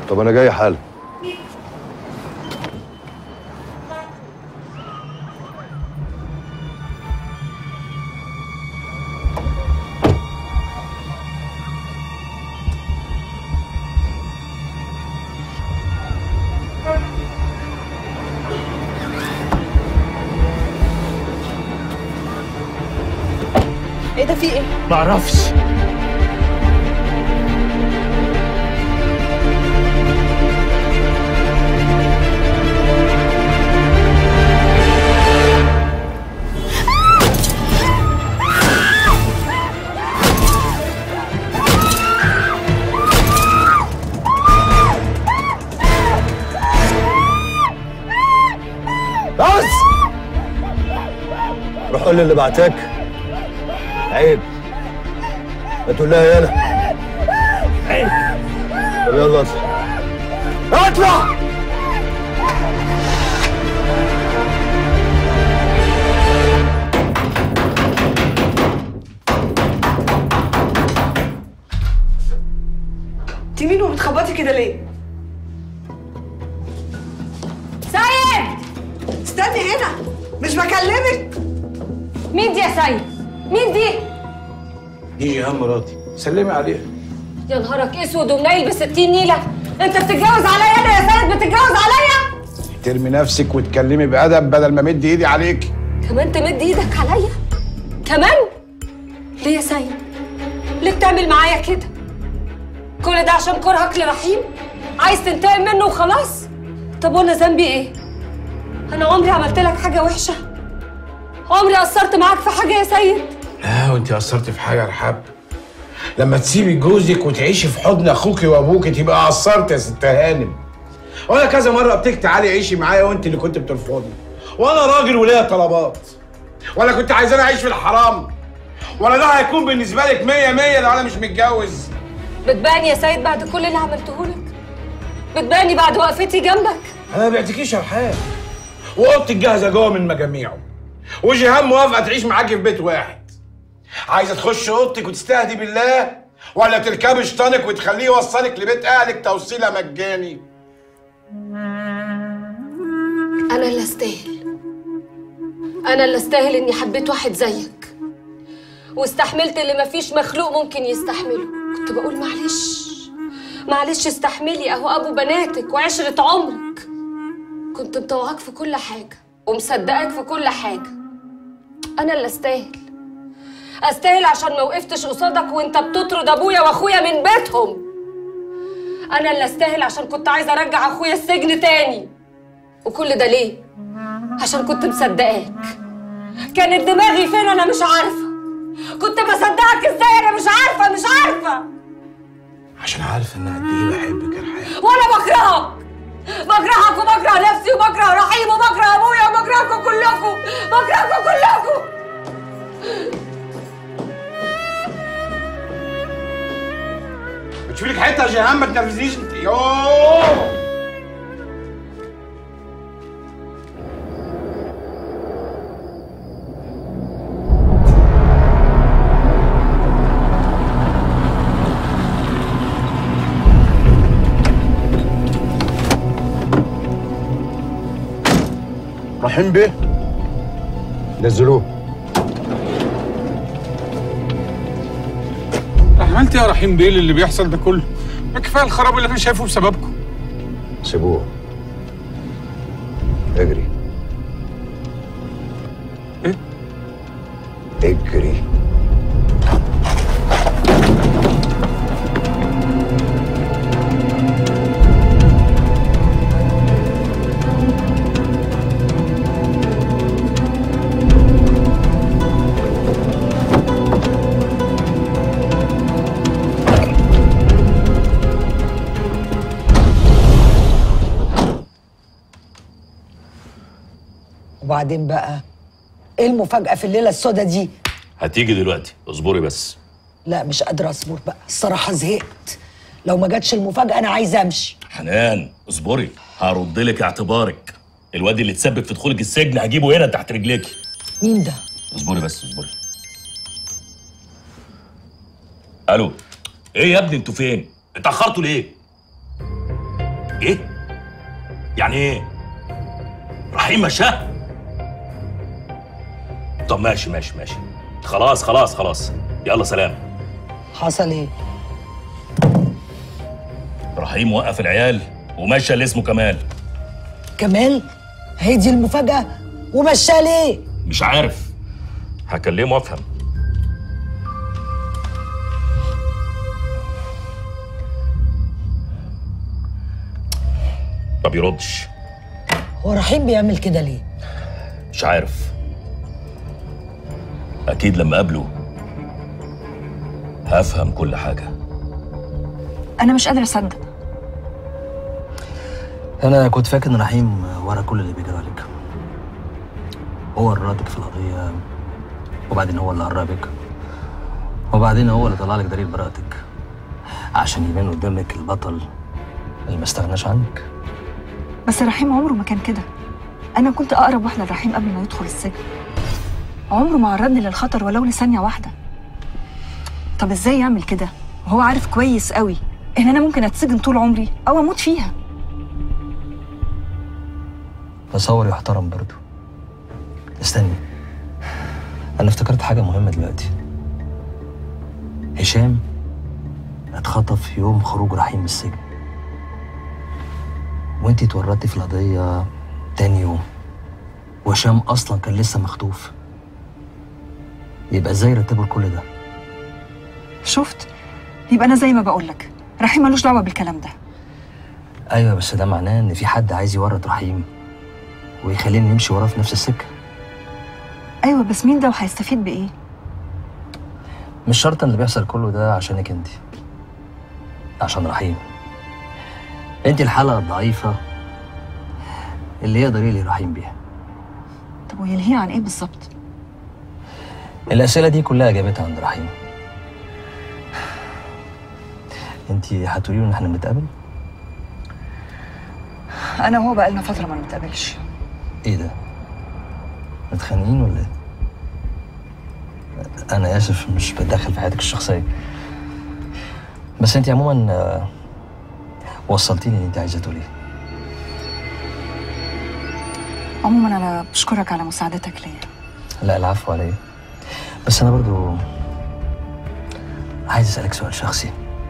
طب انا جاي حالا ايه ده في ايه؟ معرفش بس روح قول لي اللي بعتك عيب ما تقول لها انا عيب طب يلا اطلع اطلع انت مين وبتخبطي كده ليه؟ سيد استني هنا مش بكلمك مين دي يا سيد مين دي دي جيهان مراتي سلمي عليها يا نهارك اسود ومنيل ب 60 نيله انت بتتجوز عليا انا يا سيد بتتجوز عليا ترمي نفسك وتكلمي بأدب بدل ما مد ايدي عليك كمان تمد ايدك عليا كمان ليه يا سيد ليه بتعمل معايا كده كل ده عشان كرهك لرحيم عايز تنتقم منه وخلاص طب وانا ذنبي ايه انا عمري عملت لك حاجه وحشه عمري قصرت معاك في حاجه يا سيد لا وانت قصرتي في حاجه يا رحاب لما تسيبي جوزك وتعيشي في حضن اخوك وابوك تبقى قصرت يا ست هانم وانا كذا مره قلت لك تعالي عيشي معايا وانت اللي كنت بترفضي وانا راجل وليا طلبات ولا كنت عايزاني اعيش في الحرام ولا ده هيكون بالنسبه لك مية مية لو انا مش متجوز بتبان يا سيد بعد كل اللي عملته لك بتباني بعد وقفتي جنبك انا ما بعتكيش يا رحاب واوضتك جاهزه جوه من مجاميعه وجيهان موافقه تعيش معاكي في بيت واحد عايزه تخش اوضتك وتستهدي بالله ولا تركبي شيطانك وتخليه يوصلك لبيت اهلك توصيله مجاني انا اللي استاهل انا اللي استاهل اني حبيت واحد زيك واستحملت اللي مفيش مخلوق ممكن يستحمله كنت بقول معلش معلش استحملي اهو ابو بناتك وعشرة عمرك كنت مطوعاك في كل حاجة ومصدقاك في كل حاجة انا اللي استاهل استاهل عشان ما وقفتش قصادك وانت بتطرد ابويا واخويا من بيتهم انا اللي استاهل عشان كنت عايزه ارجع اخويا السجن تاني وكل ده ليه عشان كنت مصدقاك كانت دماغي فين انا مش عارفه كنت بصدقك ازاي انا مش عارفه مش عارفه عشان عارف ان قد ايه بحبك يا رحاب وانا بكرهك بكرهك وبكره نفسي وبكره رحيم وبكره ابويا وبكرهكم كلكم بكرهكم كلكم بتشوفي لك حته يا جيهان ما تنرفزنيش انت يوه رحيم بيه نزلوه عملت يا رحيم بيه اللي بيحصل ده كله ما كفايه الخراب اللي انا شايفه بسببكم سيبوه اجري ايه اجري وبعدين بقى ايه المفاجأة في الليلة السودة دي؟ هتيجي دلوقتي اصبري بس لا مش قادرة اصبر بقى الصراحة زهقت لو ما جاتش المفاجأة انا عايزة امشي حنان اصبري هرد لك اعتبارك الواد اللي تسبب في دخولك السجن هجيبه هنا تحت رجليكي مين ده؟ اصبري بس اصبري الو ايه يا ابني انتوا فين اتاخرتوا ليه ايه يعني ايه رحيم مشاه طب ماشي ماشي ماشي خلاص خلاص خلاص يلا سلام حصل ايه رحيم وقف العيال ومشى اللي اسمه كمال كمال هي دي المفاجاه ومشاه ليه مش عارف هكلمه وافهم ما بيردش هو رحيم بيعمل كده ليه مش عارف اكيد لما اقابله هفهم كل حاجه انا مش قادره اصدق انا كنت فاكر ان رحيم ورا كل اللي بيجرى لك هو اللي رادك في القضيه وبعدين هو اللي قربك وبعدين هو اللي طلع لك دليل براءتك عشان يبان قدامك البطل اللي ما استغناش عنك بس رحيم عمره ما كان كده انا كنت اقرب واحده لرحيم قبل ما يدخل السجن عمره ما عرضني للخطر ولو لثانيه واحده طب ازاي يعمل كده وهو عارف كويس قوي ان انا ممكن اتسجن طول عمري او اموت فيها تصور يحترم برضه استني انا افتكرت حاجه مهمه دلوقتي هشام اتخطف يوم خروج رحيم من السجن وانتي اتورطتي في القضيه تاني يوم وهشام اصلا كان لسه مخطوف يبقى ازاي رتبوا كل ده شفت يبقى انا زي ما بقول لك رحيم ملوش دعوه بالكلام ده ايوه بس ده معناه ان في حد عايز يورط رحيم ويخليني نمشي وراه في نفس السكه ايوه بس مين ده وهيستفيد بايه مش شرط ان اللي بيحصل كله ده عشانك انت عشان رحيم انت الحلقه الضعيفه اللي يقدر يلهي رحيم بيها طب ويلهيه عن ايه بالظبط الاسئله دي كلها اجابتها عند رحيم انت هتقولي له ان احنا بنتقابل انا وهو بقالنا فتره ما بنتقابلش ايه ده متخانقين ولا ايه انا اسف مش بتدخل في حياتك الشخصيه بس انت عموما آه، وصلتيني اللي انت عايزه تقوليه عموما انا بشكرك على مساعدتك ليا لا العفو عليا بس انا برضو عايز اسالك سؤال شخصي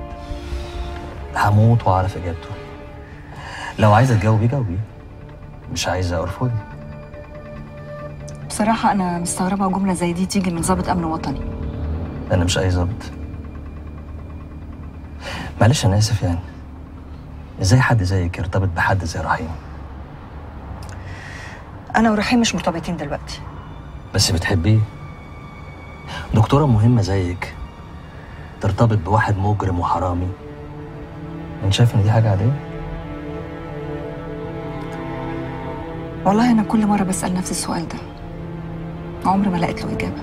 هموت واعرف اجابته لو عايزه تجاوبي جاوبي مش عايزه ارفضي بصراحه انا مستغربه جمله زي دي تيجي من ضابط امن وطني انا مش اي ظابط معلش انا اسف يعني ازاي حد زيك يرتبط بحد زي رحيم انا ورحيم مش مرتبطين دلوقتي بس بتحبيه دكتورة مهمة زيك ترتبط بواحد مجرم وحرامي انت شايف ان دي حاجة عادية؟ والله انا كل مره بسال نفس السؤال ده عمري ما لقيت له اجابه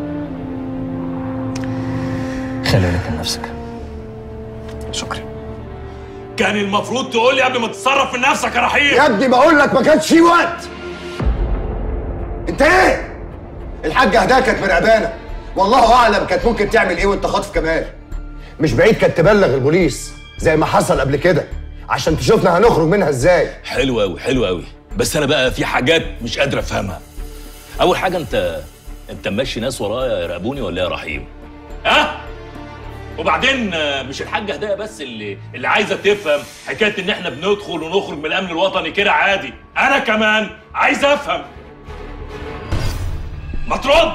خلي بالك من نفسك شكرا كان المفروض تقول لي قبل ما تتصرف من نفسك يا رحيم يا ابني بقول لك ما كانش في وقت انت ايه الحاجه هداها كانت مرعبانه والله اعلم كانت ممكن تعمل ايه وانت خاطف كمال مش بعيد كانت تبلغ البوليس زي ما حصل قبل كده عشان تشوفنا هنخرج منها ازاي حلو قوي حلو قوي بس انا بقى في حاجات مش قادر افهمها اول حاجه انت انت ماشي ناس ورايا يراقبوني ولا إيه يا رحيم ها وبعدين آه، مش الحاجه هدايا بس اللي اللي عايزه تفهم حكايه ان احنا بندخل ونخرج من الامن الوطني كده عادي انا كمان عايز افهم ما ترد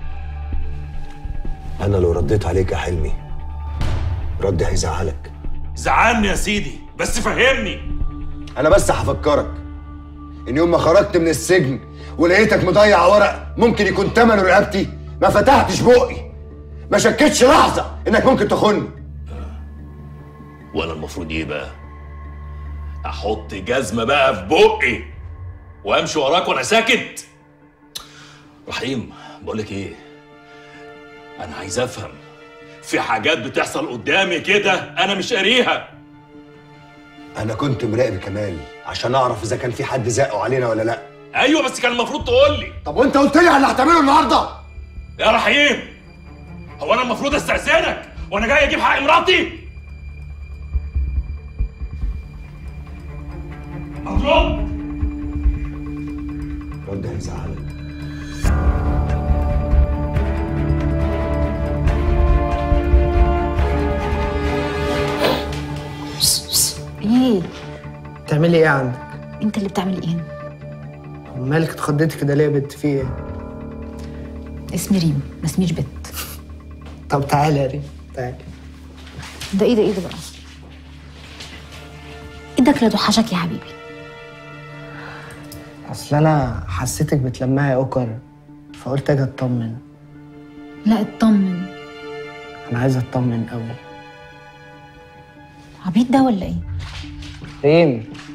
انا لو رديت عليك يا حلمي ردي هيزعلك زعلني يا سيدي بس فهمني انا بس هفكرك ان يوم ما خرجت من السجن ولقيتك مضيع ورق ممكن يكون تمنه رقبتي ما فتحتش بقي ما شكتش لحظه انك ممكن تخوني وانا المفروض ايه بقى احط جزمه بقى في بقي وامشي وراك وانا ساكت رحيم بقول لك ايه انا عايز افهم في حاجات بتحصل قدامي كده انا مش قاريها انا كنت مراقب كمال عشان اعرف اذا كان في حد زقه علينا ولا لا ايوه بس كان المفروض تقول لي طب وانت قلت لي على اللي هتعمله النهارده يا رحيم هو انا المفروض استأذنك وانا جاي اجيب حق مراتي يزعلك ايه بتعملي ايه عندك؟ انت اللي بتعمل ايه مالك اتخضيتي كده ليه يا بنت في ايه؟ اسمي ريم ما اسميش بت طب تعالي يا ريم تعالي ده ايه ده ايه ده بقى ايدك لا توحشك يا حبيبي اصل انا حسيتك بتلمعي اوكر فقلت اجي اطمن لا اطمن انا عايز اطمن قوي عبيط ده ولا ايه ريم